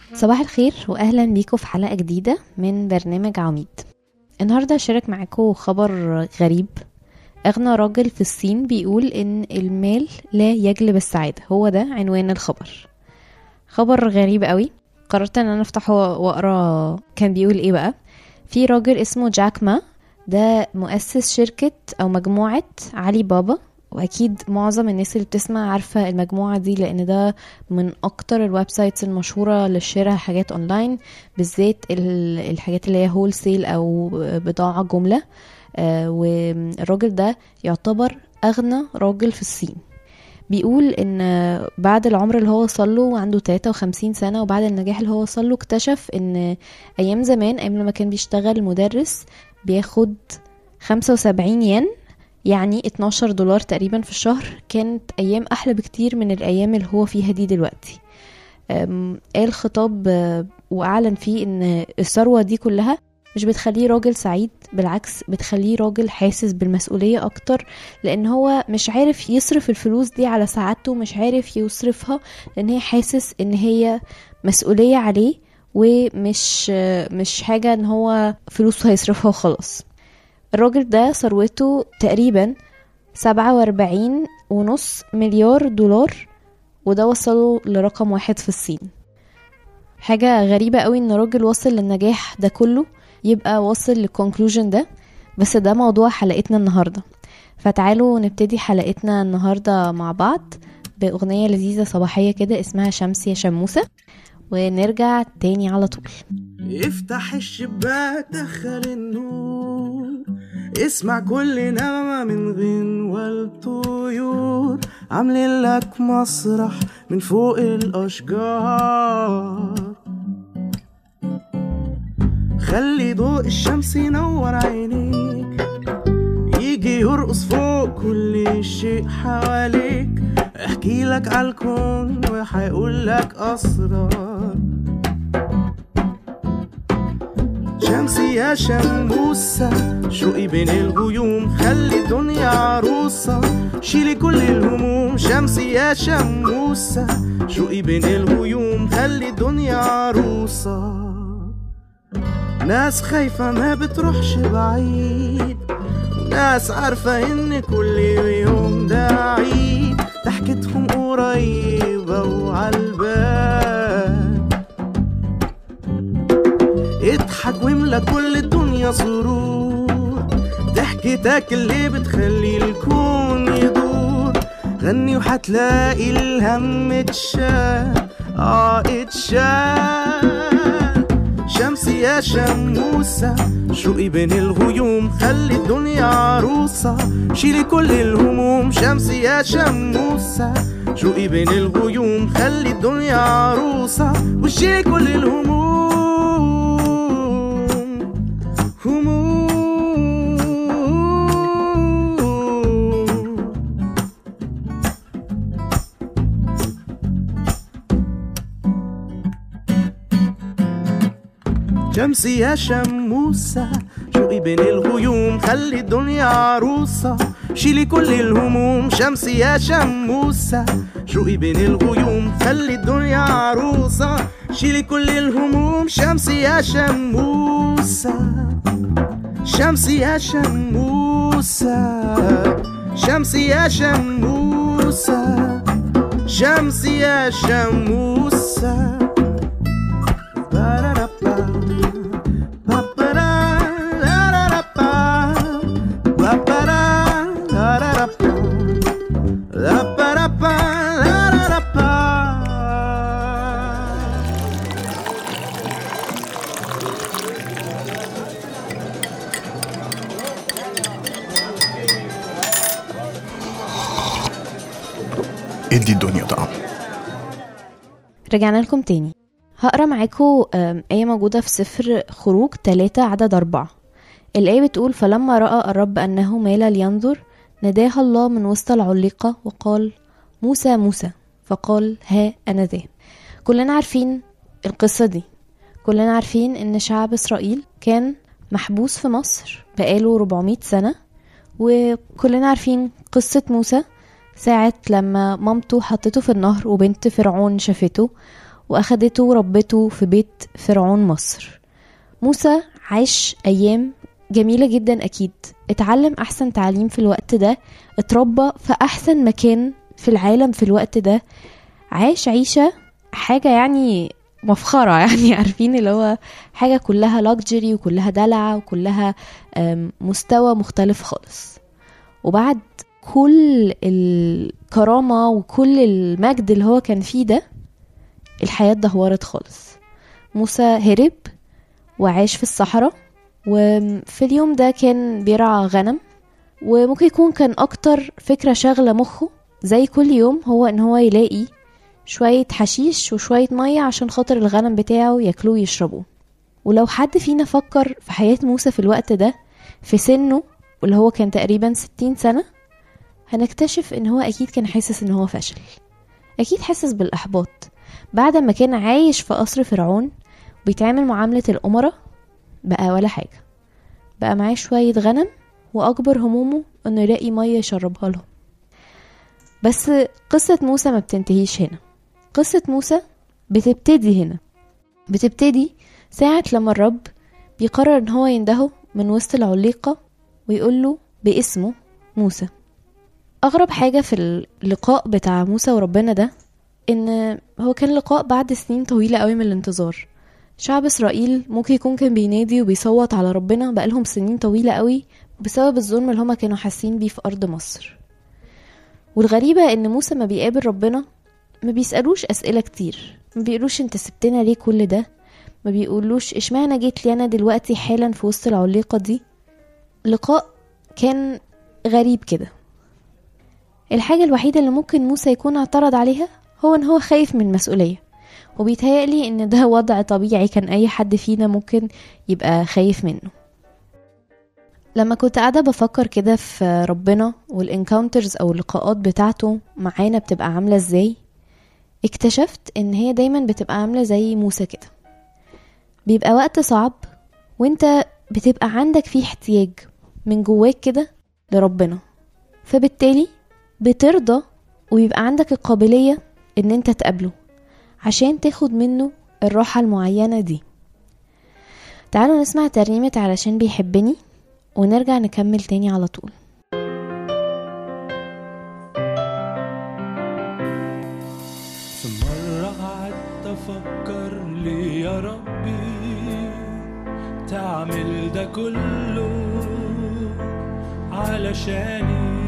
صباح الخير واهلا بيكم في حلقه جديده من برنامج عميد النهارده هشارك معاكم خبر غريب اغنى راجل في الصين بيقول ان المال لا يجلب السعاده هو ده عنوان الخبر خبر غريب قوي قررت ان انا افتحه واقرا كان بيقول ايه بقى في راجل اسمه جاك ما ده مؤسس شركة أو مجموعة علي بابا واكيد معظم الناس اللي بتسمع عارفه المجموعه دي لان ده من اكتر الويب سايتس المشهوره لشراء حاجات اونلاين بالذات الحاجات اللي هي هول سيل او بضاعه جمله آه، والراجل ده يعتبر اغنى راجل في الصين بيقول ان بعد العمر اللي هو وصل له عنده 53 سنة وبعد النجاح اللي هو وصل له اكتشف ان ايام زمان ايام لما كان بيشتغل مدرس بياخد 75 ين يعني 12 دولار تقريبا في الشهر كانت ايام احلى بكتير من الايام اللي هو فيها دي دلوقتي قال خطاب آه، واعلن فيه ان الثروه دي كلها مش بتخليه راجل سعيد بالعكس بتخليه راجل حاسس بالمسؤولية أكتر لأن هو مش عارف يصرف الفلوس دي على سعادته مش عارف يصرفها لأن هي حاسس إن هي مسؤولية عليه ومش مش حاجة إن هو فلوسه هيصرفها وخلاص الراجل ده ثروته تقريبا سبعة واربعين ونص مليار دولار وده وصله لرقم واحد في الصين حاجة غريبة قوي ان راجل وصل للنجاح ده كله يبقى واصل للكونكلوجن ده بس ده موضوع حلقتنا النهاردة فتعالوا نبتدي حلقتنا النهاردة مع بعض بأغنية لذيذة صباحية كده اسمها شمس يا شموسة ونرجع تاني على طول افتح الشباك دخل النور اسمع كل نغمة من غنوة الطيور عاملين لك مسرح من فوق الأشجار خلي ضوء الشمس ينور عينيك يجي يرقص فوق كل شيء حواليك احكي لك عالكون وحيقول لك أسرار شمسي يا شموسة شوقي بين الغيوم خلي الدنيا عروسة شيلي كل الهموم شمسي يا شموسة شوقي بين الغيوم خلي الدنيا عروسة ناس خايفة ما بتروحش بعيد ناس عارفة ان كل يوم ده عيد ضحكتهم قريبة وعالبال اضحك واملى كل الدنيا سرور ضحكتك اللي بتخلي الكون يدور غني وحتلاقي الهم اتشال اه اتشال شمسي يا شموسة شوقي بين الغيوم خلي الدنيا عروسة شيلي كل الهموم شمسي يا شموسة شوقي بين الغيوم خلي الدنيا عروسة وشيلي كل الهموم هموم شمسي يا شموسة شوقي بين الغيوم خلي الدنيا عروسة شيلي كل الهموم شمسي يا شموسة شوقي بين الغيوم خلي الدنيا عروسة شيلي كل الهموم شمسي يا شموسة شمسي يا شموسة شمسي يا شموسة شمسي يا شموسة ادي الدنيا طعم رجعنا لكم تاني هقرا معاكم آم، آية موجودة في سفر خروج تلاتة عدد أربعة الآية بتقول فلما رأى الرب أنه مال لينظر ناداها الله من وسط العليقة وقال موسى موسى فقال ها أنا ذا كلنا عارفين القصة دي كلنا عارفين إن شعب إسرائيل كان محبوس في مصر بقاله 400 سنة وكلنا عارفين قصة موسى ساعة لما مامته حطته في النهر وبنت فرعون شافته وأخدته وربته في بيت فرعون مصر موسى عاش أيام جميلة جدا أكيد اتعلم أحسن تعليم في الوقت ده اتربى في أحسن مكان في العالم في الوقت ده عاش عيشة حاجة يعني مفخرة يعني عارفين اللي هو حاجة كلها لاكجري وكلها دلع وكلها أم، مستوى مختلف خالص وبعد كل الكرامة وكل المجد اللي هو كان فيه ده الحياة اتدهورت خالص موسى هرب وعاش في الصحراء وفي اليوم ده كان بيرعى غنم وممكن يكون كان أكتر فكرة شاغلة مخه زي كل يوم هو إن هو يلاقي شوية حشيش وشوية مية عشان خاطر الغنم بتاعه ياكلوه ويشربوه ولو حد فينا فكر في حياة موسى في الوقت ده في سنه واللي هو كان تقريبا ستين سنة هنكتشف ان هو اكيد كان حاسس ان هو فشل اكيد حاسس بالاحباط بعد ما كان عايش في قصر فرعون بيتعامل معاملة الأمراء بقى ولا حاجة بقى معاه شوية غنم وأكبر همومه إنه يلاقي مية يشربها لهم بس قصة موسى ما بتنتهيش هنا قصة موسى بتبتدي هنا بتبتدي ساعة لما الرب بيقرر إن هو يندهه من وسط العليقة ويقوله باسمه موسى أغرب حاجة في اللقاء بتاع موسى وربنا ده إن هو كان لقاء بعد سنين طويلة قوي من الانتظار شعب إسرائيل ممكن يكون كان بينادي وبيصوت على ربنا بقالهم سنين طويلة قوي بسبب الظلم اللي هما كانوا حاسين بيه في أرض مصر والغريبة إن موسى ما بيقابل ربنا ما بيسألوش أسئلة كتير ما بيقولوش انت سبتنا ليه كل ده ما بيقولوش اشمعنى جيت لي أنا دلوقتي حالا في وسط العليقة دي لقاء كان غريب كده الحاجة الوحيدة اللي ممكن موسى يكون اعترض عليها هو ان هو خايف من المسؤولية وبيتهيألي ان ده وضع طبيعي كان اي حد فينا ممكن يبقى خايف منه لما كنت قاعدة بفكر كده في ربنا والانكاونترز او اللقاءات بتاعته معانا بتبقى عاملة ازاي اكتشفت ان هي دايما بتبقى عاملة زي موسى كده بيبقى وقت صعب وانت بتبقى عندك فيه احتياج من جواك كده لربنا فبالتالي بترضى ويبقى عندك القابلية ان انت تقابله عشان تاخد منه الراحة المعينة دي تعالوا نسمع ترنيمة علشان بيحبني ونرجع نكمل تاني على طول في مرة قعدت أفكر ليه يا ربي تعمل ده كله علشاني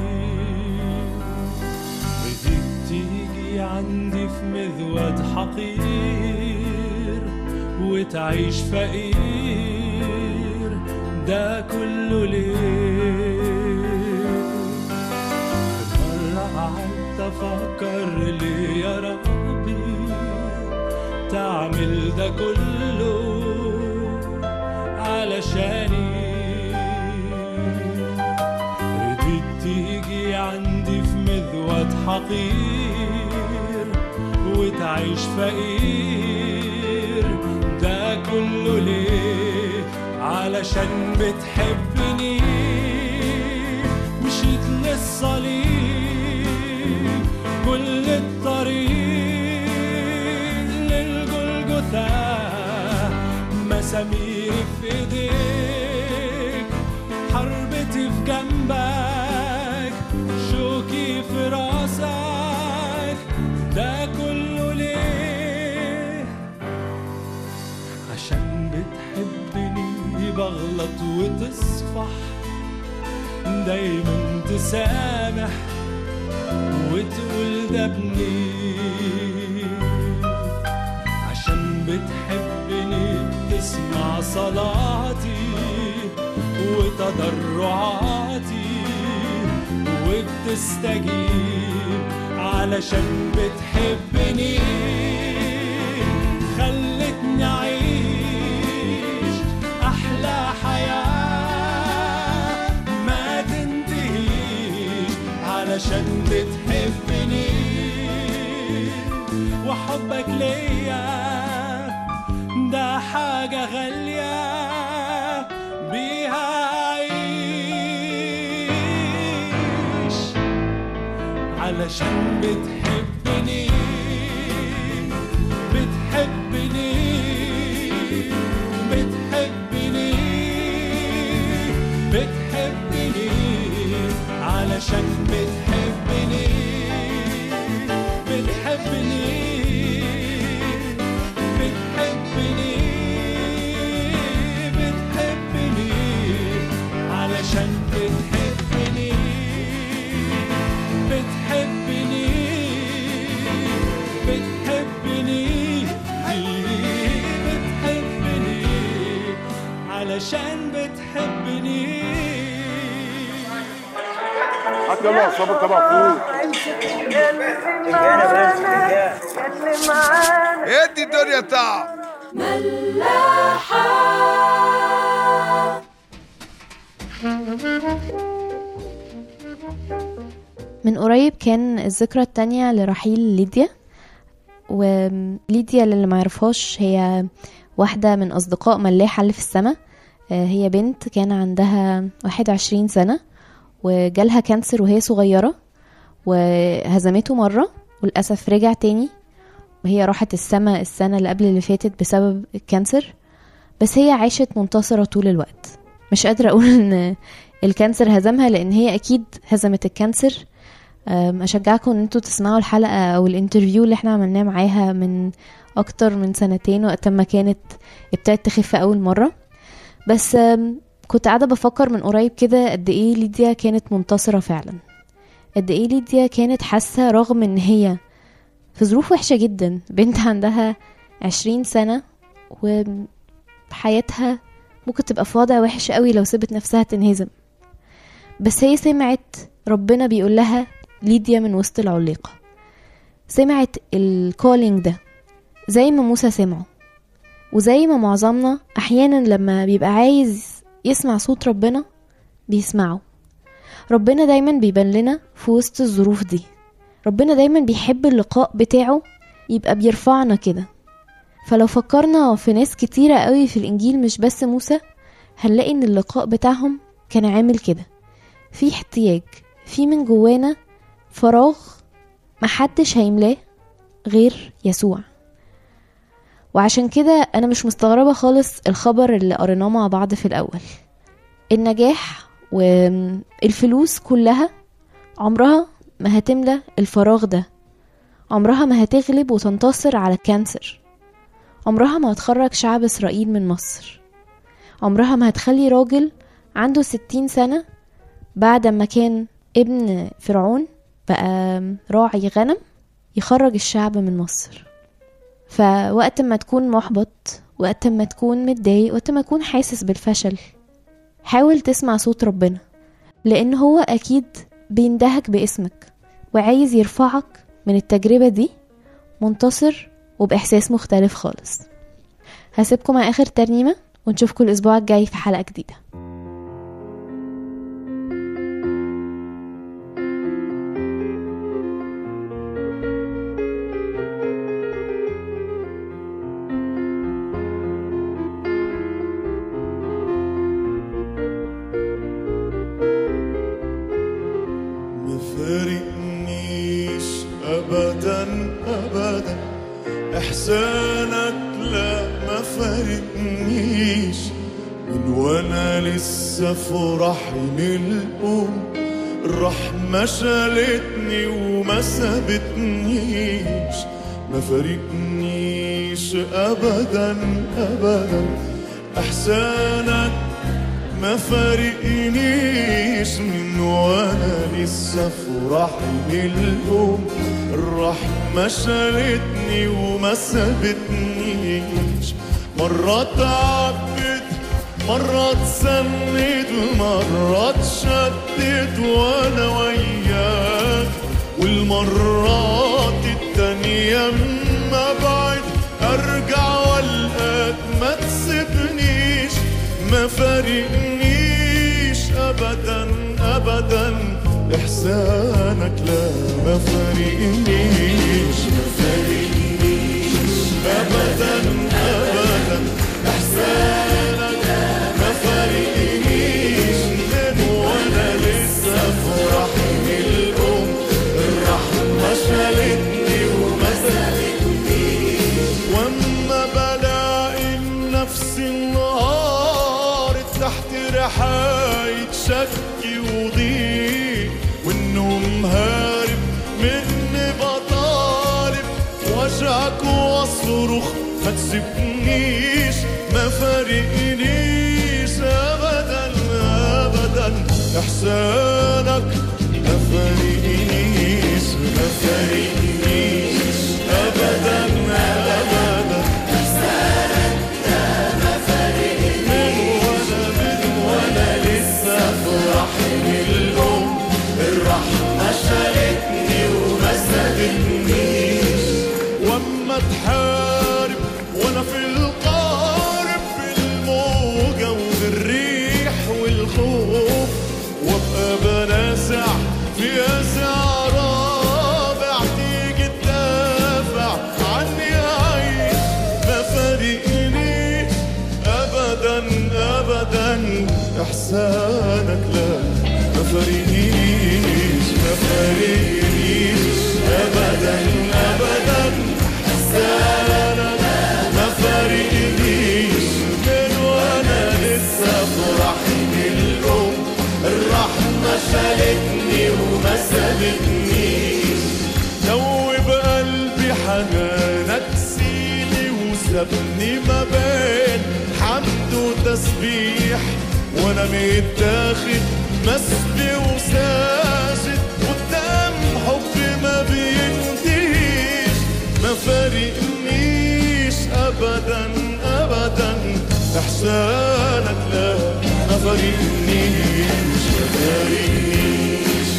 بديك تيجي عندي في مذود حقير وتعيش فقير ده كله ليه مرة قعدت أفكر ليه يا ربي تعمل ده كله علشاني رضيت تيجي عندي في مذود حقير وتعيش فقير ده كله ليه علشان بتحبني مشيت للصليب كل الطريق للجلجثة مساميري في ايديك حربتي في جنبك شوكي في راسك ده كله ليه عشان بتحبني بغلط وتصفح دايما تسامح وتقول ده ابني عشان بتحبني بتسمع صلاتي وتضرعاتي وبتستجيب علشان بتحبني خلتني أعيش أحلى حياة ما تنتهيش علشان بتحبني وحبك ليا ده حاجة غالية بيها أعيش علشان بتحبني علشان بتحبني بتحبني بتحبني بتحبني علشان بتحبني بتحبني بتحبني بتحبني علشان بتحبني حتى يلا صبر طبعا فوق ادي الدنيا تعب من قريب كان الذكرى التانية لرحيل ليديا وليديا اللي ما يعرفهاش هي واحدة من أصدقاء ملاحة اللي في السماء آه، هي بنت كان عندها 21 سنة وجالها كانسر وهي صغيرة وهزمته مرة وللأسف رجع تاني وهي راحت السماء السنة اللي قبل اللي فاتت بسبب الكانسر بس هي عاشت منتصرة طول الوقت مش قادرة أقول إن الكانسر هزمها لأن هي أكيد هزمت الكانسر أم، أشجعكم إن انتوا تسمعوا الحلقة أو الانترفيو اللي احنا عملناه معاها من أكتر من سنتين وقت ما كانت ابتدت تخف أول مرة بس أم، كنت قاعدة بفكر من قريب كده قد إيه ليديا كانت منتصرة فعلا قد إيه ليديا كانت حاسة رغم إن هي في ظروف وحشة جدا بنت عندها عشرين سنة وحياتها ممكن تبقى في وضع وحش قوي لو سابت نفسها تنهزم بس هي سمعت ربنا بيقول لها ليديا من وسط العليقة سمعت الكولينج ده زي ما موسى سمعه وزي ما معظمنا أحيانا لما بيبقى عايز يسمع صوت ربنا بيسمعه ربنا دايما بيبان لنا في وسط الظروف دي ربنا دايما بيحب اللقاء بتاعه يبقى بيرفعنا كده فلو فكرنا في ناس كتيرة قوي في الإنجيل مش بس موسى هنلاقي إن اللقاء بتاعهم كان عامل كده في احتياج في من جوانا فراغ محدش هيملاه غير يسوع وعشان كده أنا مش مستغربة خالص الخبر اللي قريناه مع بعض في الأول النجاح والفلوس كلها عمرها ما هتملى الفراغ ده عمرها ما هتغلب وتنتصر على الكانسر عمرها ما هتخرج شعب إسرائيل من مصر عمرها ما هتخلي راجل عنده ستين سنة بعد ما كان ابن فرعون بقى راعي غنم يخرج الشعب من مصر فوقت ما تكون محبط وقت ما تكون متضايق وقت ما تكون حاسس بالفشل حاول تسمع صوت ربنا لأن هو أكيد بيندهك باسمك وعايز يرفعك من التجربة دي منتصر وبإحساس مختلف خالص هسيبكم مع آخر ترنيمة ونشوفكم الأسبوع الجاي في حلقة جديدة ما فارقنيش ابدا ابدا احسانك لا ما فارقنيش من وانا لسه في رحم الام الرحمة شالتني وما سابتنيش ما فارقنيش ابدا ابدا احسانك ما فارقنيش من وانا لسه في رحم الام الرحمة شالتني وما سابتنيش مرة تعبت مرة اتسند مرة اتشدت وانا وياك والمرات التانية اما بعد ارجع والقاك ما تسيبنيش ما فارقنيش ابدا ابدا احسانك لا ما فارقنيش ما فارقنيش ابدا ابدا احسانك ما فارقنيش من وانا لسه في رحم الام الرحمه شالتني وما سالتنيش واما بلاقي نفسي النهار تحت رحاية شك وضيق وان مني بطالب وجعك واصرخ ما تسيبنيش ما فارقنيش ابدا ابدا احسانك ما فارقنيش ما فارقنيش ابدا ابدا من وانا من وانا لسه في رحم الام الرحمه شالتني وما سابتنيش واما تحارب وانا في القارب بالموجه وبالريح والخوف وابقى بنازع في ازع رابع تيجي تدافع عني اعيش ما فارقني ابدا ابدا احسانك لا ما فارقنيش ما فارقنيش ابدا ابدا احسانك ما فارقنيش من وانا لسه في رحم الام الرحمه شالتني وما سابتنيش دوب قلبي حنانك سيني وسابني ما بين حمد وتسبيح وانا متاخد مسبي وساجد قدام حب ما بينتهيش ما فارقنيش ابدا ابدا احسانك لا ما فارقنيش ما فارقنيش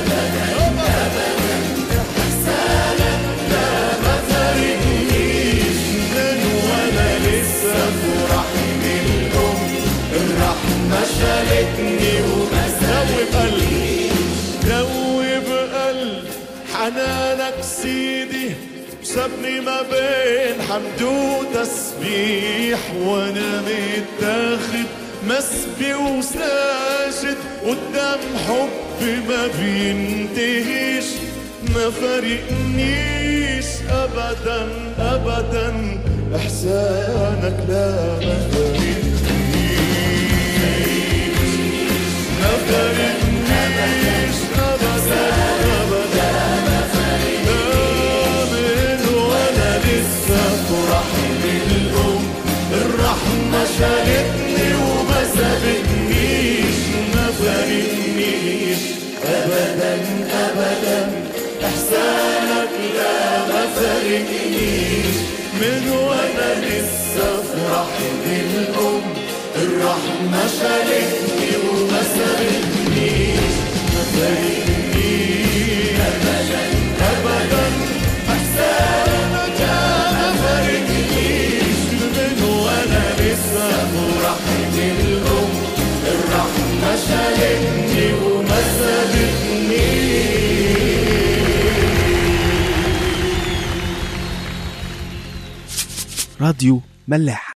فارقنيش من وانا لسه في رحم الام الرحمه شالتني وما دوب قلبي دوب قلب حنانك سيدي سابني ما بين حمد وتسبيح وانا متاخد مسبي وساجد قدام حب ما بينتهيش ما فارقنيش ابدا ابدا احسانك لا ما فارقنيش ما فارقنيش ابدا ابدا آمن وانا لسه في رحم الام الرحمه شالتني وما سابتنيش ما فارقنيش ابدا ابدا احسانك لا ما فارقنيش من وانا لسه في رحم الام الرحمه شالتني وما سابتنيش ما فارقنيش ابدا ابدا احسانك لا ما فارقنيش من وانا لسه في رحم الام الرحمه شالتني وما سابتنيش راديو ملاح